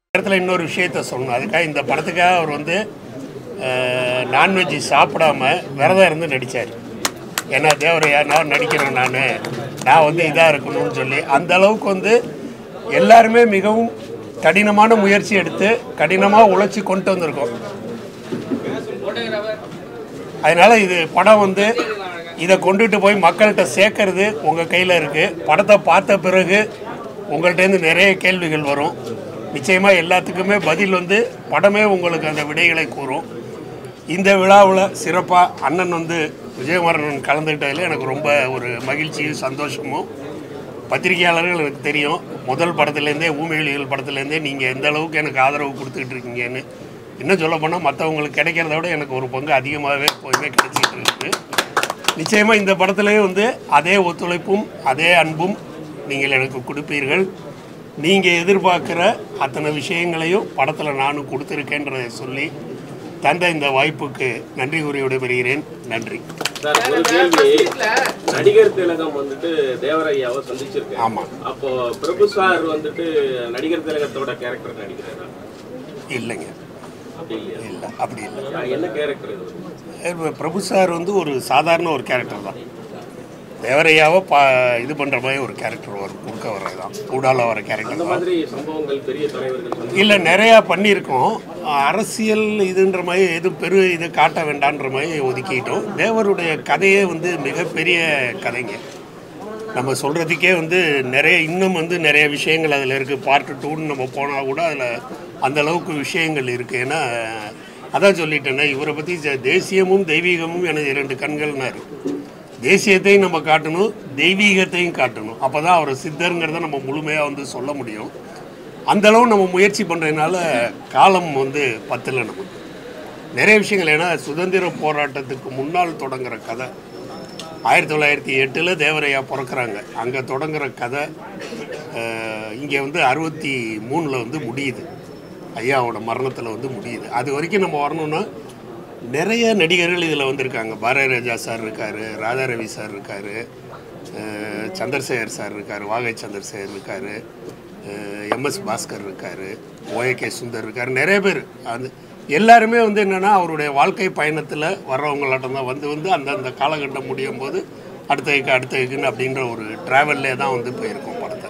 இடத்துல இன்னொரு விஷயத்த சொல்லணும் அதுக்காக இந்த படத்துக்காக அவர் வந்து நான்வெஜ் சாப்பிடாம விரதம் இருந்து நடித்தார் ஏன்னா தேவரையா நான் நடிக்கிறேன் நான் நான் வந்து இதாக இருக்கணும்னு சொல்லி அந்த அளவுக்கு வந்து எல்லாருமே மிகவும் கடினமான முயற்சி எடுத்து கடினமாக உழைச்சி கொண்டு வந்திருக்கோம் அதனால இது படம் வந்து இதை கொண்டுட்டு போய் மக்கள்கிட்ட சேர்க்கறது உங்கள் கையில் இருக்குது படத்தை பார்த்த பிறகு உங்கள்கிட்டேருந்து நிறைய கேள்விகள் வரும் நிச்சயமாக எல்லாத்துக்குமே பதில் வந்து படமே உங்களுக்கு அந்த விடைகளை கூறும் இந்த விழாவில் சிறப்பாக அண்ணன் வந்து விஜயகுமாரன் கலந்துக்கிட்டதில் எனக்கு ரொம்ப ஒரு மகிழ்ச்சியும் சந்தோஷமும் பத்திரிகையாளர்கள் எனக்கு தெரியும் முதல் படத்துலேருந்தே ஊமையொலிகள் படத்துலேருந்தே நீங்கள் எந்த அளவுக்கு எனக்கு ஆதரவு கொடுத்துக்கிட்டு இருக்கீங்கன்னு இன்னும் சொல்ல போனால் மற்றவங்களுக்கு கிடைக்கிறத விட எனக்கு ஒரு பங்கு அதிகமாகவே எப்போதுமே கிடைச்சிட்டு இருக்குது நிச்சயமாக இந்த படத்துலேயே வந்து அதே ஒத்துழைப்பும் அதே அன்பும் நீங்கள் எனக்கு கொடுப்பீர்கள் நீங்கள் எதிர்பார்க்குற அத்தனை விஷயங்களையும் படத்தில் நானும் கொடுத்துருக்கேன்றதை சொல்லி தந்த இந்த வாய்ப்புக்கு நன்றி கூறி விடைபெறுகிறேன் நன்றி சார் ஒரு கேள்வி நடிகர் திலகம் வந்துட்டு தேவரையாவை சந்திச்சிருக்கேன் ஆமாம் அப்போ பிரபு சார் வந்துட்டு நடிகர் திலகத்தோட கேரக்டர் நடிக்கிறாரா இல்லைங்க அப்படி இல்லையா இல்லை அப்படி இல்லை ஆ, என்ன கேரக்டர் இது இப்ப பிரபு சார் வந்து ஒரு சாதாரண ஒரு கேரக்டர் தான் தேவரையாவை பா இது பண்ணுற மாதிரி ஒரு கேரக்டர் வரும் குறுக்க வர்றது தான் கூடால வர அந்த கேரக்டர் தான் மாதிரி சம்பவங்கள் பெரிய தலைவர்கள் சந்தி- இல்லை நிறையா பண்ணியிருக்கோம் அரசியல் இதுன்ற மாதிரி எதுவும் பெரு இது காட்ட வேண்டான்ற மாதிரி ஒதுக்கிட்டோம் தேவருடைய கதையே வந்து மிகப்பெரிய கதைங்க நம்ம சொல்கிறதுக்கே வந்து நிறைய இன்னும் வந்து நிறைய விஷயங்கள் அதில் இருக்குது பார்ட் டூன்னு நம்ம போனால் கூட அதில் அந்த அளவுக்கு விஷயங்கள் இருக்குது ஏன்னா அதான் சொல்லிட்டேன்னா இவரை பற்றி தேசியமும் தெய்வீகமும் எனது இரண்டு கண்கள்னாரு தேசியத்தையும் நம்ம காட்டணும் தெய்வீகத்தையும் காட்டணும் அப்போ தான் அவர் சித்தருங்கிறத நம்ம முழுமையாக வந்து சொல்ல முடியும் அந்த அளவு நம்ம முயற்சி பண்ணுறதுனால காலம் வந்து பத்தல நமக்கு நிறைய விஷயங்கள் ஏன்னா சுதந்திர போராட்டத்துக்கு முன்னால் தொடங்குற கதை ஆயிரத்தி தொள்ளாயிரத்தி எட்டில் தேவரையா பிறக்கிறாங்க அங்கே தொடங்குற கதை இங்கே வந்து அறுபத்தி மூணில் வந்து முடியுது ஐயாவோட மரணத்தில் வந்து முடியுது அது வரைக்கும் நம்ம வரணும்னா நிறைய நடிகர்கள் இதில் வந்திருக்காங்க பாரதி ராஜா சார் இருக்கார் ராதா ரவி சார் இருக்கார் சந்திரசேகர் சார் இருக்கார் வாகை சந்திரசேகர் இருக்கார் எம்எஸ் பாஸ்கர் இருக்கார் ஓஏகே சுந்தர் இருக்கார் நிறைய பேர் அது எல்லாருமே வந்து என்னென்னா அவருடைய வாழ்க்கை பயணத்தில் வர்றவங்களாட்டம் தான் வந்து வந்து அந்தந்த காலகட்டம் முடியும் போது அடுத்த வைக்க அடுத்த வைக்குன்னு அப்படின்ற ஒரு ட்ராவல்லே தான் வந்து போயிருக்கோம் படத்தை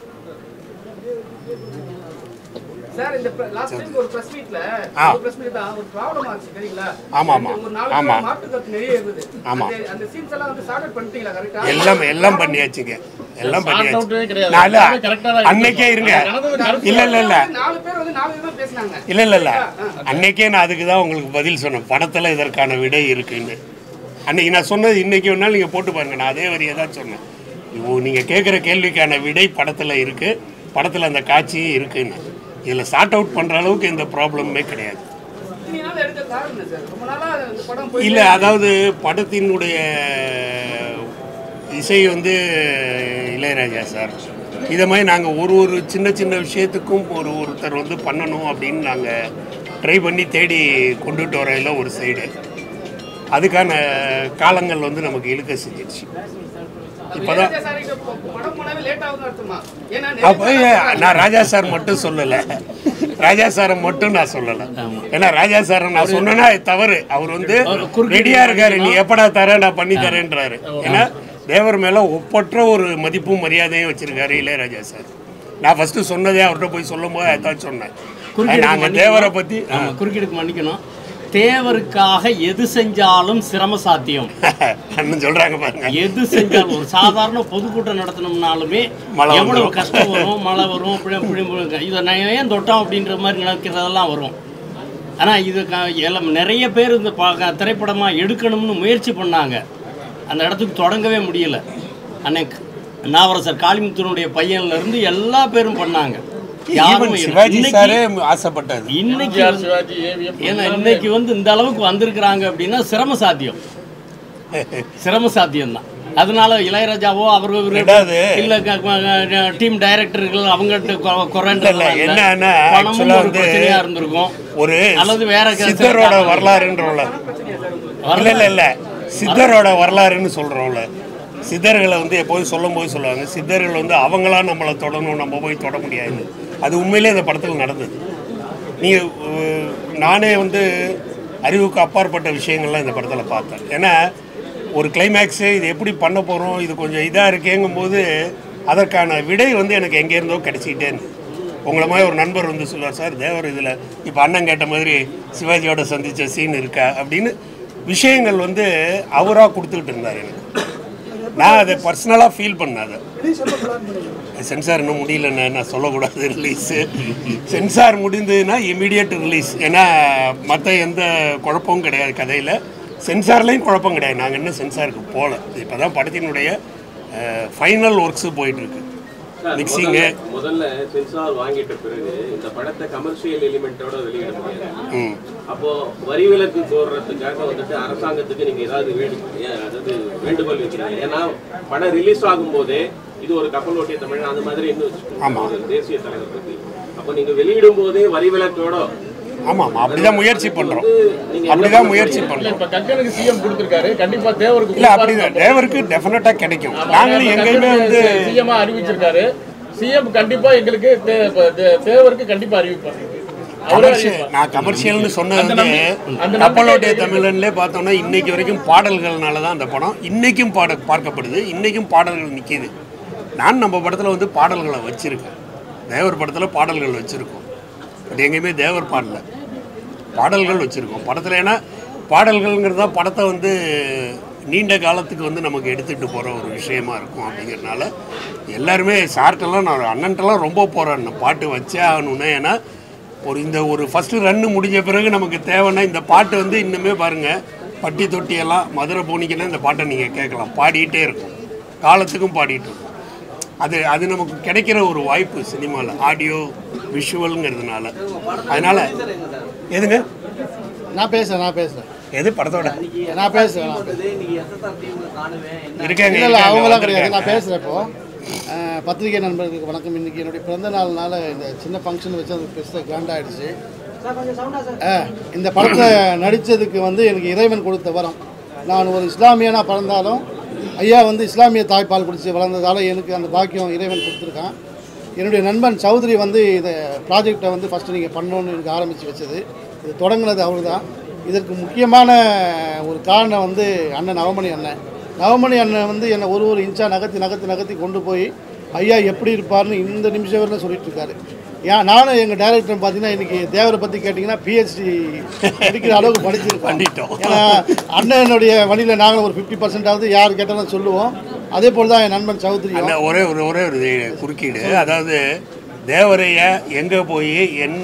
சார் இந்த லாஸ்ட் டைம் ஒரு பிரஸ் மீட்ல ஆ. ஒரு பிரஸ் மீட் தான் ஒரு ப்ராப்ளம் ஆச்சு தெரியுங்களா ஆமா, ஆமா. ஒரு நாலு ஆமா. பேர் மாட்டு கத்து நிறைய இருந்தது ஆமா. அந்த- அந்த சீன்ஸ் எல்லாம் வந்து சார்ட் பண்ணிட்டீங்களா கரெக்டா எல்லாம் எல்லாம் பண்ணியாச்சுங்க எல்லாம் outவே பண்ணியாச்சு கிடையாது. நான் இல்ல, எல்லாமே correct ஆ தான் அன்னைக்கே இருங்க இல்ல இல்ல இல்ல நாலு பேர் வந்து நாலு விதமா பேசினாங்க இல்ல இல்ல இல்ல அன்னைக்கே நான் அதுக்கு தான் உங்களுக்கு பதில் சொன்னேன் படத்துல இதற்கான விடை இருக்குன்னு அன்னைக்கு நான் சொன்னது இன்னைக்கு வேணாலும் நீங்க போட்டு பாருங்க நான் அதே வரியை தான் சொன்னேன் இப்போ நீங்க கேட்குற கேள்விக்கான விடை படத்துல இருக்கு படத்துல அந்த காட்சியும் இருக்குன்னு இதுல சார்ட் அவுட் பண்ற அளவுக்கு எந்த ப்ராப்ளமுமே கிடையாது இத்தனை நாள் எடுக்க காரணம் என்ன சார் ரொம்ப நாளா இந்த படம் போய் இல்லை அதாவது படத்தினுடைய இசை வந்து இளையராஜா சார் இதை மாதிரி நாங்கள் ஒரு ஒரு சின்ன சின்ன விஷயத்துக்கும் ஒரு ஒருத்தர் வந்து பண்ணணும் அப்படின்னு நாங்கள் ட்ரை பண்ணி தேடி கொண்டுட்டு வரையில் ஒரு சைடு அதுக்கான காலங்கள் வந்து நமக்கு இழுக்க செஞ்சிடுச்சு இப்போதான் இளையராஜா சார் கிட்ட ப- படம் போனாவே லேட் ஆகுதுன்னு அர்த்தமா ஏன்னா நிறைய அப்போ நான் ராஜா சார் மட்டும் சொல்லலை ராஜா சாரை மட்டும் நான் சொல்லலை ஏன்னா ராஜா சாரை நான் சொன்னேன்னா அது தவறு அவர் வந்து ரெடியா இருக்காரு நீ எப்படா தர நான் பண்ணி தரேன்றாரு ஏன்னா தேவர் மேல ஒப்பற்ற ஒரு மதிப்பும் மரியாதையும் வச்சிருக்காரு இளையராஜா சார் நான் ஃபர்ஸ்ட் சொன்னதே அவர்கிட்ட போய் சொல்லும் போது அதான் சொன்னேன் நாங்க தேவரை பத்தி ஆமா, குறுக்கீடுக்கு மன்னிக்கணும் தேவருக்காக எது செஞ்சாலும் சிரம சாத்தியம் அண்ணன் சொல்றாங்க பாருங்க எது செஞ்சாலும் ஒரு சாதாரண பொதுக்கூட்டம் நடத்தணும்னாலுமே மழை எவ்வளவு வந்துரும். கஷ்டம் வரும் மழை வரும் அப்படி அப்படி இதை நான் ஏன் தொட்டோம் அப்படின்ற மாதிரி நினைக்கிறதெல்லாம் வரும் ஆனால் இது க- எல்லாம் நிறைய பேர் இந்த ப- திரைப்படமா எடுக்கணும்னு முயற்சி பண்ணாங்க அந்த இடத்துக்கு தொடங்கவே முடியல அன்னைக்கு நாவரசர் காளிமுத்துனுடைய பையன்ல இருந்து எல்லா பேரும் பண்ணாங்க யாரும் ஈவன் சிவாஜி இன்னைக்கு- சாரே ஆசைப்பட்டாரு இன்னைக்கு வந்து- சிவாஜி ஏவிஎம் ஏன்னா இன்னைக்கு வந்து இந்த அளவுக்கு வந்திருக்கிறாங்க அப்படின்னா சிரம சாத்தியம் சிரம சாத்தியம் தான் அதனால இளையராஜாவோ அவர் ரெண்டாவது- இல்ல டீம் டைரக்டர்கள் அவங்ககிட்ட இல்ல, இல்ல, என்னன்னா, பணமும் actually ஒரு வந்து பிரச்சனையா இருந்திருக்கும் ஒரு அல்லது வேற க- சித்தரோட வரலாறுன்றோம்ல இல்ல இல்ல இல்ல சித்தரோட வரலாறுன்னு சொல்றோம்ல சித்தர்களை வந்து எப்போதும் சொல்லும் போது சொல்லுவாங்க சித்தர்கள் வந்து அவங்களா நம்மளை தொடணும் நம்ம போய் தொட முடியாது அது உண்மையிலே இந்த படத்தில் நடந்தது நீங்கள் நானே வந்து அறிவுக்கு அப்பாற்பட்ட விஷயங்கள்லாம் இந்த படத்தில் பார்த்தேன் ஏன்னா ஒரு கிளைமேக்ஸு இது எப்படி பண்ண போகிறோம் இது கொஞ்சம் இதாக இருக்கேங்கும்போது அதற்கான விடை வந்து எனக்கு எங்கேருந்தோ கிடச்சிக்கிட்டே இருந்தது உங்களை மாதிரி ஒரு நண்பர் வந்து சொல்லுவார் சார் தேவர் இதில் இப்போ அண்ணன் கேட்ட மாதிரி சிவாஜியோட சந்தித்த சீன் இருக்கா அப்படின்னு விஷயங்கள் வந்து அவராக கொடுத்துக்கிட்டு இருந்தார் எனக்கு நான் அதை பர்சனலாக ஃபீல் பண்ணேன் அதை சென்சார் இன்னும் முடியலண்ணே நான் சொல்லக்கூடாது ரிலீஸு சென்சார் முடிந்ததுன்னா இமீடியட் ரிலீஸ் ஏன்னா மற்ற எந்த குழப்பமும் கிடையாது கதையில் சென்சார்லேயும் குழப்பம் கிடையாது நாங்கள் இன்னும் சென்சாருக்கு போகல இப்போ தான் படத்தினுடைய ஃபைனல் ஒர்க்ஸு போயிட்டுருக்கு சார், மிக்சிங்கு முதல்ல- முதல்ல சென்சார் வாங்கிட்ட பிறகு இந்த படத்தை கமர்ஷியல் எலிமெண்டோட வெளியிட முடியாது ம் அப்போ வரி விலக்கு கோர்றதுக்காக வந்துட்டு அரசாங்கத்துக்கு நீங்க ஏதாவது வேண்டு ஏன் அதாவது வேண்டுகோள் வைக்கிறீங்க ஏன்னா படம் ரிலீஸ் ஆகும் போதே இது ஒரு கப்பல் ஓட்டிய தமிழ் அந்த மாதிரி இன்னும் வச்சுக்கோங்க. ஒரு தேசிய தலைவர் பத்தி அப்போ நீங்க வெளியிடும் போதே வரி விலக்கோட ஆமாம் அப்படிதான் முயற்சி பண்ணுறோம் அப்படிதான் முயற்சி பண்ணுறோம் இப்ப கக்கனுக்கு சிஎம் கொடுத்திருக்காரு கண்டிப்பா தேவருக்கு இல்லை அப்படிதான் டிரைவருக்கு டெஃபினட்டாக கிடைக்கும் நாங்களும் எங்கேயுமே வந்து சிஎம் அறிவிச்சிருக்காரு சிஎம் கண்டிப்பா எங்களுக்கு தே- தே- தே- தேவருக்கு கண்டிப்பா அறிவிப்பாரு அவரே கமர்ஷியல் அறிவிப்பார். நான் கமர்ஷியல்னு சொன்னது அந்த வந்து நம்பி- அந்த கப்பலோட்டிய நம்பிக்கை தமிழன்லே பார்த்தோம்னா இன்னைக்கு வரைக்கும் பாடல்கள்னால தான் அந்த படம் இன்னைக்கும் பாட பார்க்கப்படுது இன்னைக்கும் பாடல்கள் நிற்கிது நான் நம்ம படத்தில் வந்து பாடல்களை வச்சுருக்கேன் தேவர் படத்தில் பாடல்கள் வச்சுருக்கோம் பட் எங்கேயுமே தேவர் பாடல பாடல்கள் வச்சுருக்கோம் படத்தில் ஏன்னா பாடல்கள்ங்கிறது தான் படத்தை வந்து நீண்ட காலத்துக்கு வந்து நமக்கு எடுத்துகிட்டு போகிற ஒரு விஷயமா இருக்கும் அப்படிங்கிறனால எல்லாருமே சார்ட்டெல்லாம் நான் அண்ணன்ட்டெல்லாம் ரொம்ப போகிறேன் பாட்டு வச்சே ஆகணும்னு ஏன்னா ஒரு இந்த ஒரு ஃபஸ்ட்டு ரன்னு முடிஞ்ச பிறகு நமக்கு தேவைன்னா இந்த பாட்டு வந்து இன்னுமே பாருங்கள் பட்டி தொட்டியெல்லாம் மதுரை போனிக்கெல்லாம் இந்த பாட்டை நீங்கள் கேட்கலாம் பாடிக்கிட்டே இருக்கும் காலத்துக்கும் பாடிட்டு இருக்கும் அது அது நமக்கு கிடைக்கிற ஒரு வாய்ப்பு சினிமாவில் ஆடியோ விஷுவலுங்கிறதுனால அதனால் எதுங்க நான் பேசுறேன் நான் பேசுறேன் எது படத்தோட நான் பேசுறேன் நான் பேசுறேன் இருக்காங்க இல்லை இல்லை இருக்காங்க, அவங்களாம் கிடையாது வந்திருக்காங்க. நான் பேசுகிறேன் இப்போ அஹ், பத்திரிகை நண்பர்களுக்கு வணக்கம் இன்னைக்கு என்னுடைய பிறந்த நாள்னால இந்த சின்ன ஃபங்க்ஷன் வச்சு அது பெருசாக கிராண்ட் ஆயிடுச்சு அஹ், இந்த படத்தில் நடித்ததுக்கு வந்து எனக்கு இறைவன் கொடுத்த வரம் நான் ஒரு இஸ்லாமியனாக பிறந்தாலும் ஐயா வந்து இஸ்லாமிய தாய்ப்பால் குடித்து வளர்ந்ததால் எனக்கு அந்த பாக்கியம் இறைவன் கொடுத்துருக்கான் என்னுடைய நண்பன் சௌத்ரி வந்து இதை ப்ராஜெக்டை வந்து ஃபஸ்ட்டு நீங்கள் பண்ணணும்னு எனக்கு ஆரம்பித்து வச்சது இது தொடங்கினது அவர் தான் இதற்கு முக்கியமான ஒரு காரணம் வந்து அண்ணன் நவமணி அண்ணன் நவமணி அண்ணன் வந்து என்னை ஒரு ஒரு இன்ச்சாக நகர்த்தி நகர்த்தி நகர்த்தி கொண்டு போய் ஐயா எப்படி இருப்பார்னு இந்த நிமிஷம் வரைக்கும் சொல்லிட்டு இருக்காரு ஏன் நானும் எங்கள் டைரக்டர் பார்த்தீங்கன்னா இன்னைக்கு தேவரை பற்றி கேட்டிங்கன்னா பிஹெச்டி படிக்கிற அளவுக்கு படிச்சிருக்கோம் பண்ணிட்டோம். ஏன்னா அண்ணனுடைய வழியில் நாங்களும் ஒரு ஃபிஃப்டி பர்சன்டாவது யார் கேட்டாலும் சொல்லுவோம் அதே போல் தான் என் நண்பன் சௌத்ரியும் அண்ணா, ஒரே ஒரு ஒரே ஒரு இது குறுக்கீடு அதாவது தேவரைய எங்கே போய் என்ன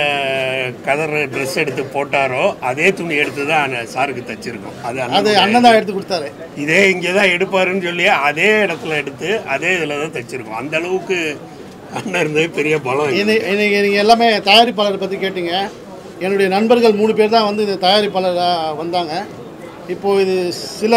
கதர் ட்ரெஸ் எடுத்து போட்டாரோ அதே துணி எடுத்து தான் அண்ணன் சாருக்கு தச்சிருக்கோம் அது அது அண்ணனுடைய- அண்ணன் தான் எடுத்து கொடுத்தாரு இதே இங்கே தான் எடுப்பாருன்னு சொல்லி அதே இடத்துல எடுத்து அதே இதில் தான் தைச்சிருக்கோம் அந்த அளவுக்கு அண்ணன் இருந்தது பெரிய பலம் இன்னை- இன்னைக்கு நீங்கள் எல்லாமே தயாரிப்பாளரை பற்றி கேட்டீங்க என்னுடைய நண்பர்கள் மூணு பேர் தான் வந்து இந்த தயாரிப்பாளராக வந்தாங்க இப்போது இது சில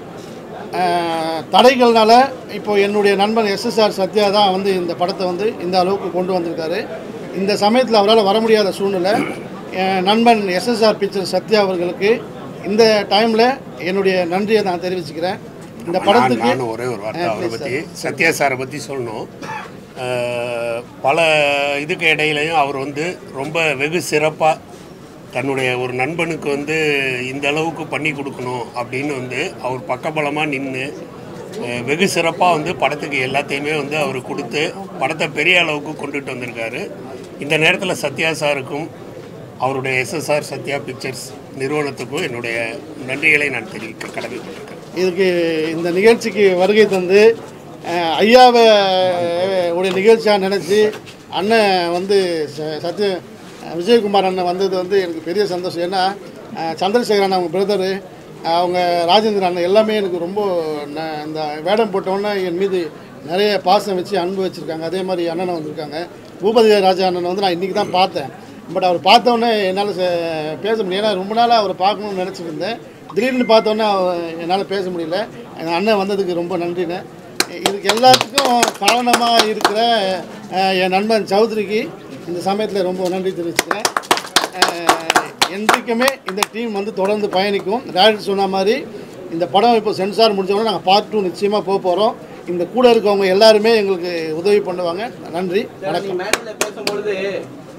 அஹ், தடைகள்னால இப்போ என்னுடைய நண்பன் எஸ்எஸ்ஆர் சத்யா தான் வந்து இந்த படத்தை வந்து இந்த அளவுக்கு கொண்டு வந்திருக்காரு இந்த சமயத்தில் அவரால் வர முடியாத சூழ்நிலை என் நண்பன் எஸ்எஸ்ஆர் பிக்சர் சத்யா அவர்களுக்கு இந்த டைமில் என்னுடைய நன்றியை நான் தெரிவிச்சுக்கிறேன் இந்த நான் படத்துக்கு நானும் ஒரே ஒரு வார்த்தை ஆ, அவரை please, பற்றி சத்யா சாரை பற்றி சொல்லணும் அஹ், பல இதுக்கு இடையிலையும் அவர் வந்து ரொம்ப வெகு சிறப்பாக தன்னுடைய ஒரு நண்பனுக்கு வந்து இந்த அளவுக்கு பண்ணி கொடுக்கணும் அப்படின்னு வந்து அவர் பக்கபலமாக நின்று வெகு சிறப்பாக வந்து படத்துக்கு எல்லாத்தையுமே வந்து அவர் கொடுத்து படத்தை பெரிய அளவுக்கு கொண்டுட்டு வந்திருக்காரு இந்த நேரத்தில் சத்யா சாருக்கும் அவருடைய எஸ்எஸ்ஆர் சத்யா பிக்சர்ஸ் நிறுவனத்துக்கும் என்னுடைய நன்றிகளை நான் தெரிவிக்க கடமைப்பட்டிருக்கேன் இதுக்கு இந்த நிகழ்ச்சிக்கு வருகை தந்து அஹ், ஐயாவை அஹ், உடைய நிகழ்ச்சியாக நினச்சி அண்ணன் வந்து ச- சத்ய அஹ், விஜயகுமார் அண்ணன் வந்தது வந்து எனக்கு பெரிய சந்தோஷம் ஏன்னா அஹ், சந்திரசேகர் அண்ணன் அவங்க பிரதரு அவங்க ராஜேந்திரன் அண்ணன் எல்லாமே எனக்கு ரொம்ப ந- இந்த வேடம் போட்டோன்னே என் மீது நிறைய பாசம் வச்சு அன்பு வச்சுருக்காங்க அதே மாதிரி அண்ணனை வந்திருக்காங்க பூபதி ராஜா அண்ணனை வந்து நான் இன்றைக்கி தான் பார்த்தேன் பட் அவர் பார்த்தோன்னே என்னால் பேச முடியல ஏன்னா ரொம்ப நாளாக அவரை பார்க்கணும்னு நினச்சிட்டு இருந்தேன் திடீர்னு பார்த்தோன்னே என்னால் பேச முடியல என் அண்ணன் வந்ததுக்கு ரொம்ப நன்றிண்ணே இதுக்கு எல்லாத்துக்கும் காரணமாக இருக்கிற அஹ், என் நண்பன் சௌத்ரிக்கு இந்த சமயத்தில் ரொம்ப நன்றி தெரிவிச்சுக்கிறேன் அஹ், என்றைக்குமே இந்த டீம் வந்து தொடர்ந்து பயணிக்கும் டேரக்டர் சொன்ன மாதிரி இந்த படம் இப்போ சென்சார் முடிஞ்சவொடனே நாங்கள் பார்ட் டூ நிச்சயமாக போக போகிறோம் இந்த கூட இருக்கவங்க எல்லாருமே எங்களுக்கு உதவி பண்ணுவாங்க நன்றி சார், நீங்க மேடையில பேசும்பொழுது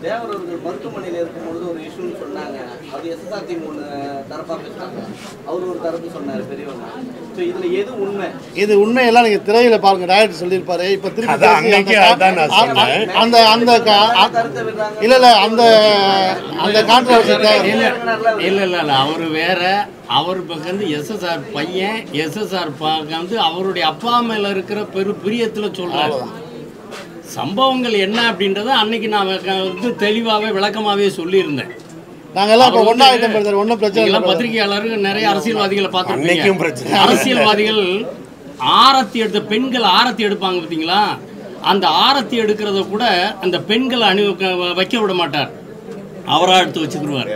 தேவர் அவர்கள் மருத்துவமனையில் இருக்கும்பொழுது ஒரு இஷ்யூன்னு சொன்னாங்க அது எஸ்எஸ்ஆர் டீம் ஒன்று தரப்பாக பேசினாங்க அவர் ஒரு தரப்பு சொன்னார் பெரியவங்க ஸோ இதில் எது உண்மை இது உண்மையெல்லாம் நீங்க திரையில பாருங்க டைரக்டர் சொல்லியிருப்பாரு இப்ப திருப்பி அதான் பேசி அன்னைக்கு அந்த அதான் நான் கா- சொன்னேன். அந்த அந்த கா- அ- கருத்தை விடுறாங்க இல்ல இல்ல அந்த அந்த கான்ட்ரவர்சி இல்ல இல்ல இல்ல இல்ல அவர் வேற அவர் பக்கம் வந்து எஸ்எஸ்ஆர் பையன் எஸ்எஸ்ஆர் பக்கம் வந்து அவருடைய அப்பா மேல இருக்கிற பெரு பிரியத்துல சொல்றாரு சம்பவங்கள் என்ன அப்படின்றத அன்னைக்கு நான் க- வந்து தெளிவாவே விளக்கமாவே சொல்லியிருந்தேன் நாங்க எல்லாம் இப்ப அவர் ஒன்னா வந்து- ஐட்டம் பிரதர் ஒன்றும் பிரச்சனை இல்லை நீங்களாம் brother. பத்திரிகையாளர்கள் நிறைய அரசியல்வாதிகளை அன்னைக்கும் பார்த்துருப்பீங்க பிரச்சனை. அரசியல்வாதிகள் ஆரத்தி எடுத்த பெண்கள் ஆரத்தி எடுப்பாங்க பார்த்தீங்களா அந்த ஆரத்தி எடுக்கிறத கூட அந்த பெண்களை அணி க- வைக்க விட மாட்டார் அவராக எடுத்து வச்சுக்கிடுவார்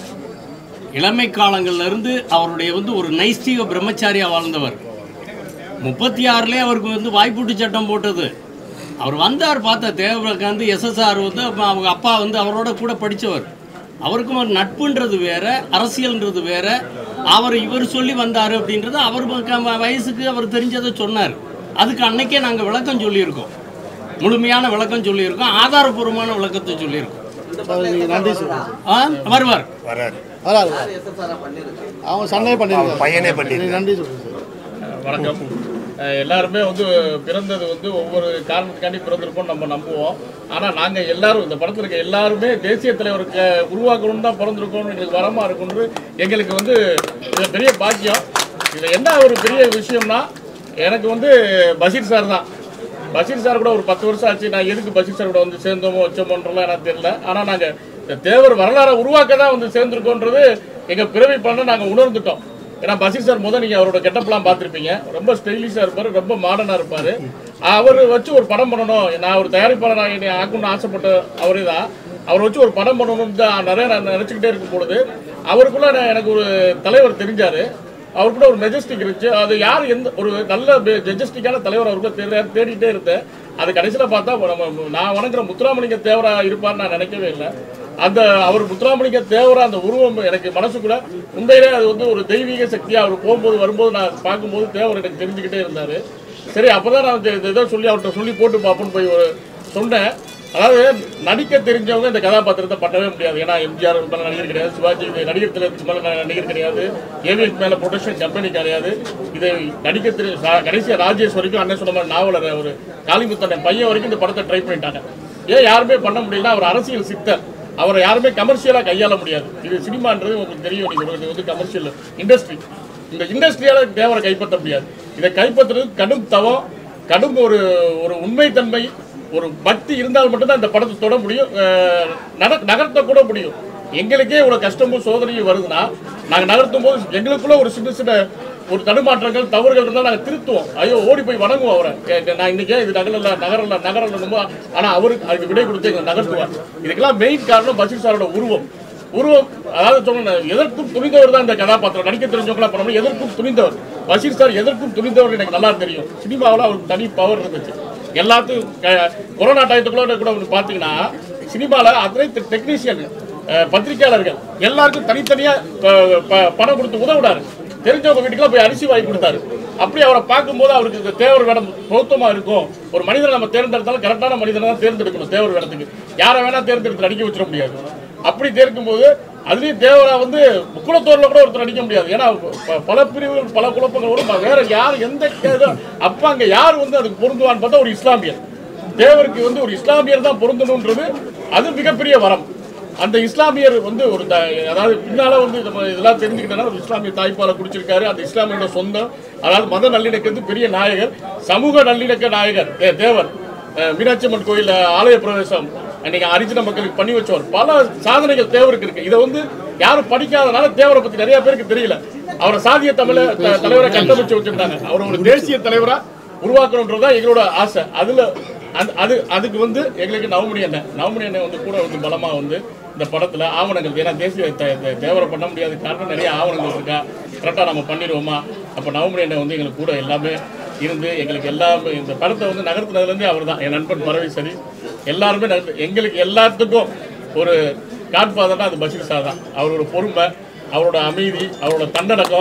இளமை காலங்கள்ல இருந்து அவருடைய வந்து ஒரு நைஸ்தீக பிரம்மச்சாரியா வாழ்ந்தவர் முப்பத்தி ஆறுலேயே அவருக்கு வந்து வாய்ப்பூட்டு சட்டம் போட்டது அவர் வந்தார் பார்த்த தேவகாந்த் எஸ்எஸ்ஆர் வந்து அப்ப அவங்க அப்பா வந்து அவரோட கூட படித்தவர் அவருக்கும் ஒரு நட்புன்றது வேற அரசியல்ன்றது வேற அவர் இவர் சொல்லி வந்தார் அப்படின்றது அவர் பக்க- வயசுக்கு அவர் தெரிஞ்சதை சொன்னார் அதுக்கு அன்னைக்கே நாங்கள் விளக்கம் சொல்லியிருக்கோம் முழுமையான விளக்கம் சொல்லியிருக்கோம் ஆதாரபூர்வமான விளக்கத்தை சொல்லியிருக்கோம் அது நீங்க நன்றி சொல்லுங்க ஆ வருவார் வராரு வராது யார் எஸ்எஸ்ஆராக பண்ணியிருக்காங்க அவங்க சண்டையே பண்ணிருக்காங்க பையனே பண்ணிருக்காரு. நீங்க நன்றி சொல்லுங்க சார் வணக்கம் அஹ் எல்லாருமே வந்து பிறந்தது வந்து ஒவ்வொரு காரணத்துக்காண்டி பிறந்திருப்போம் நம்ம நம்புவோம் ஆனால் நாங்கள் எல்லாரும் இந்த படத்தில் இருக்க எல்லாருமே தேசிய தலைவருக்கு உருவாக்கணும்னு தான் பிறந்திருக்கோம் எங்களுக்கு வரமா இருக்கும்னு எங்களுக்கு வந்து இது பெரிய பாக்கியம் இதில் என்ன ஒரு பெரிய விஷயம்னா எனக்கு வந்து பஷீர் சார் தான் பஷீர் சார் கூட ஒரு பத்து வருஷம் ஆச்சு நான் எதுக்கு பஷீர் சார் கூட வந்து சேர்ந்தோமோ வச்சோமோன்றலாம் எனக்கு தெரியல ஆனால் நாங்கள் இந்த தேவர் வரலாறை உருவாக்க தான் வந்து சேர்ந்துருக்கோன்றது எங்கள் பிறவி பண்ண நாங்கள் உணர்ந்துட்டோம் ஏன்னா பஷீர் சார் முதல் நீங்கள் அவரோட கெட்டப்லாம் பார்த்துருப்பீங்க ரொம்ப ஸ்டைலிஷாக இருப்பார் ரொம்ப மாடர்னாக இருப்பார் அவர் வச்சு ஒரு படம் பண்ணணும் நான் ஒரு தயாரிப்பாளராக என்னை ஆக்கணும்னு ஆசைப்பட்ட அவரே தான் அவரை வச்சு ஒரு படம் பண்ணணும்னு தான் நிறைய நான் நினச்சிக்கிட்டே இருக்கும் பொழுது அவருக்குள்ள நான் எனக்கு ஒரு தலைவர் தெரிஞ்சார் அவர் கூட ஒரு மெஜஸ்டிக் இருந்துச்சு அது யார் எந்த ஒரு நல்ல மெஜஸ்டிக்கான தலைவர் அவருக்குள்ள தேட தேடிட்டே இருந்தேன் அது கடைசியில் பார்த்தா நம்ம நான் வணங்குற முத்துராமலிங்க தேவரா இருப்பார்னு நான் நினைக்கவே இல்லை அந்த அவர் முத்துராமலிங்க தேவரா அந்த உருவம் எனக்கு மனசுக்குள்ள உண்மையிலே அது வந்து ஒரு தெய்வீக சக்தியா அவர் போகும்போது வரும்போது நான் பார்க்கும்போது தேவர் எனக்கு தெரிஞ்சுக்கிட்டே இருந்தார் சரி அப்பதான் நான் இந்த இதை சொல்லி அவர்கிட்ட சொல்லி போட்டு பார்ப்போம்னு போய் ஒரு சொன்னேன் அதாவது நடிக்க தெரிஞ்சவங்க இந்த கதாபாத்திரத்தை பண்ணவே முடியாது ஏன்னா எம்ஜிஆர் மேலே நடிகர் கிடையாது சிவாஜி இது நடிகர் திலகத்துக்கு மேலே நடிகர் கிடையாது ஏவிஎஸ் மேலே ப்ரொடக்ஷன் கம்பெனி கிடையாது இதை நடிக்க தெரி கடைசியாக ராஜேஷ் வரைக்கும் அண்ணன் சொன்ன மாதிரி நாவலர் அவர் காளிமுத்தன் பையன் வரைக்கும் இந்த படத்தை ட்ரை பண்ணிட்டாங்க ஏன் யாருமே பண்ண முடியல அவர் அரசியல் சித்தர் அவரை யாருமே கமர்ஷியலாக கையாள முடியாது இது சினிமான்றது உங்களுக்கு தெரியும் நீங்கள் இது வந்து கமர்ஷியல் இண்டஸ்ட்ரி இந்த இண்டஸ்ட்ரியால தேவரை கைப்பற்ற முடியாது இதை கைப்பற்றுறது கடும் தவம் கடும் ஒரு ஒரு உண்மைத்தன்மை ஒரு பக்தி இருந்தால் மட்டும்தான் இந்த படத்தை தொட முடியும் அஹ் நட நகர்த்த கூட முடியும் எங்களுக்கே இவ்வளவு கஷ்டமும் சோதனையும் வருதுன்னா நாங்கள் நகர்த்தும் போது எங்களுக்குள்ள ஒரு சின்ன சின்ன ஒரு தடுமாற்றங்கள் தவறுகள் இருந்தால் நாங்கள் திருத்துவோம் ஐயோ ஓடி போய் வணங்குவோம் அவரை கே- கே- நான் இன்னைக்கே இது நகரல நகரல நகரல ஆனால் அவருக்கு அதுக்கு விடை கொடுத்து எங்களை நகர்த்துவார் இதுக்கெல்லாம் மெயின் காரணம் பஷீர் சாரோட உருவம் உருவம் அதாவது சொன்னேன் எதற்கும் துணிந்தவர் தான் இந்த கதாபாத்திரம் நடிக்க தெரிஞ்சவங்களா பண்ண முடியும் எதற்கும் துணிந்தவர் பஷீர் சார் எதற்கும் துணிந்தவர் எனக்கு நல்லா தெரியும் சினிமாவில் அவருக்கு தனி பவர் இருந்துச்சு எல்லாத்துக்கும் க- கொரோனா டயத்துக்குள்ள கூட ஒன்று பார்த்தீங்கன்னா சினிமாவில் அத்தனை டெக்னீஷியன் பத்திரிகையாளர்கள் எல்லாருக்கும் தனித்தனியாக பணம் கொடுத்து உதவுனாரு தெரிஞ்சவங்க வீட்டுக்குலாம் போய் அரிசி வாங்கி கொடுத்தாரு அப்படி அவரை பார்க்கும்போது அவருக்கு இந்த தேவர் வேடம் பொருத்தமா இருக்கும் ஒரு மனிதனை நம்ம தேர்ந்தெடுத்தாலும் கரெக்டான மனிதனை தான் தேர்ந்தெடுக்கணும் தேவர் வேடத்துக்கு யாரை வேணா தேர்ந்தெடுத்து நடிக்க வச்சிட முடியாது அப்படி தேர்க்கும்போது அதுலயும் தேவரா வந்து முக்குளத்தோர்ல கூட ஒருத்தர் நடிக்க முடியாது ஏன்னா ப- பல பிரிவுகள் பல குழப்பங்களோட ம- வேற யார் எந்த கே- அப்ப அங்க யார் வந்து அதுக்கு பொருந்துவான்னு பார்த்தா ஒரு இஸ்லாமியர் தேவருக்கு வந்து ஒரு இஸ்லாமியர் தான் பொருந்தணுன்றது அது மிகப்பெரிய வரம் அந்த இஸ்லாமியர் வந்து ஒரு த- அதாவது பின்னால வந்து நம்ம இதெல்லாம் தெரிஞ்சுக்கிட்டோம்னா ஒரு இஸ்லாமிய தாய்ப்பாலை குடிச்சிருக்காரு அந்த இஸ்லாமியோட சொந்தம் அதாவது மத நல்லிணக்கத்து பெரிய நாயகர் சமூக நல்லிணக்க நாயகர் தே- தேவர் அஹ் மீனாட்சி அம்மன் கோயில் ஆலய பிரவேசம் அன்னைக்கு அரிஜின மக்களுக்கு பண்ணி வச்சவர் பல சாதனைகள் தேவருக்கு இருக்கு இதை வந்து யாரும் படிக்காதனால தேவரை பத்தி நிறைய பேருக்கு தெரியல அவரை சாதிய தமிழ த- தலைவரை கட்டமைச்சு வச்சிருந்தாங்க அவர் ஒரு தேசிய தலைவரா உருவாக்கணுன்றது தான் எங்களோட ஆசை அதுல அந்த அது அதுக்கு வந்து எங்களுக்கு நவமணி அண்ணன் நவமணி அண்ணன் வந்து கூட வந்து பலமா வந்து இந்த படத்துல ஆவணங்கள் ஏன்னா தேசிய த- த- தேவரை பண்ண முடியாத காரணம் நிறைய ஆவணங்கள் இருக்கா கரெக்டாக நம்ம பண்ணிடுவோமா அப்போ நவமணி அண்ணன் வந்து எங்களுக்கு கூட எல்லாமே இருந்து எங்களுக்கு எல்லாமே இந்த படத்தை வந்து நகர்த்தினதுலேருந்தே அவர் தான் என் நண்பன் பரவி சரி எல்லாருமே நகர்த்து எங்களுக்கு எல்லாத்துக்கும் ஒரு காட்ஃபாதர்னா அது பஷீர் சார் தான் அவரோட பொறுமை அவரோட அமைதி அவரோட தன்னடக்கம்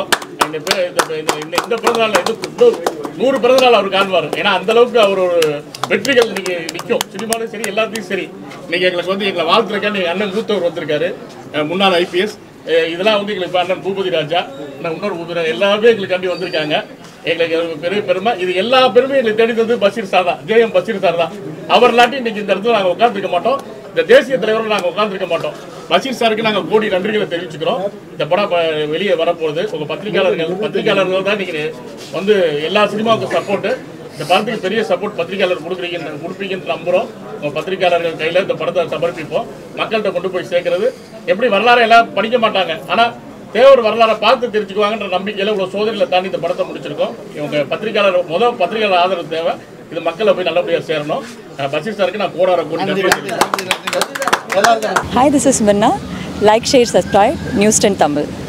இந்த பே- இந்த பே- இந்த- இந்த- இந்த பிறந்தநாள் இது இன்னும் நூறு பிறந்தநாள் அவர் காண்பார் ஏன்னா அந்த அளவுக்கு அவர் ஒரு வெற்றிகள் இன்னைக்கு நிற்கும் சினிமாலும் சரி எல்லாத்தையும் சரி இன்னைக்கு எங்களுக்கு வந்து எங்களை வாழ்த்துறக்கா நீங்க அண்ணன் மூத்தவர் வந்திருக்காரு அஹ் முன்னாள் ஐபிஎஸ் இதெல்லாம் வந்து எங்களுக்கு இப்ப அண்ணன் பூபதி ராஜா அண்ணன் இன்னொரு பூபதி ராஜா எல்லாருமே எங்களுக்காண்டி வந்திருக்காங்க எங்களுக்கு ஒரு பெரிய பெருமை இது எல்லா பெருமையும் எங்களுக்கு தேடி தந்தது பஷீர் சார் தான் ஜேஎம் பஷீர் சார் தான் அவர் இல்லாட்டி இன்னைக்கு இந்த இடத்துல நாங்கள் உட்காந்துருக்க மாட்டோம் இந்த தேசிய தலைவரும் நாங்கள் உட்காந்துருக்க மாட்டோம் பஷீர் சாருக்கு நாங்கள் கோடி நன்றிகளை தெரிவிச்சுக்கிறோம் இந்த படம் இப்ப வெளியே வரப்போகுது உங்கள் பத்திரிகையாளர்கள் பத்திரிகையாளர்கள் தான் இன்னைக்கு வந்து எல்லா சினிமாவுக்கும் சப்போர்ட்டு இந்த படத்துக்கு பெரிய சப்போர்ட் பத்திரிகையாளர் கொடுக்குறீங்க கொடுப்பீங்கன்னு நம்புகிறோம் உங்கள் பத்திரிகையாளர்கள் கையில் இந்த படத்தை சமர்ப்பிப்போம் மக்கள்கிட்ட கொண்டு போய் சேர்க்கறது எப்படி வரலாறு எல்லாம் படிக்க மாட்டாங்க ஆனால் தேவர் வரலாறை பார்த்து தெரிஞ்சுக்குவாங்கன்ற நம்பிக்கையில் இவ்வளோ சோதனையில் தாண்டி இந்த படத்தை முடிச்சிருக்கோம் இவங்க பத்திரிகையாளர் முதல் பத்திரிகையாளர் ஆதரவு தேவை இது மக்களை போய் நல்லபடியாக சேரணும் அஹ் பஷீர் சாருக்கு நான் கோடார கோடி நன்றி தெரிவிச்சுக்கிறேன். எல்லாருக்கும் Hi, this is Minna. Like, share, subscribe. News 10 Tamil.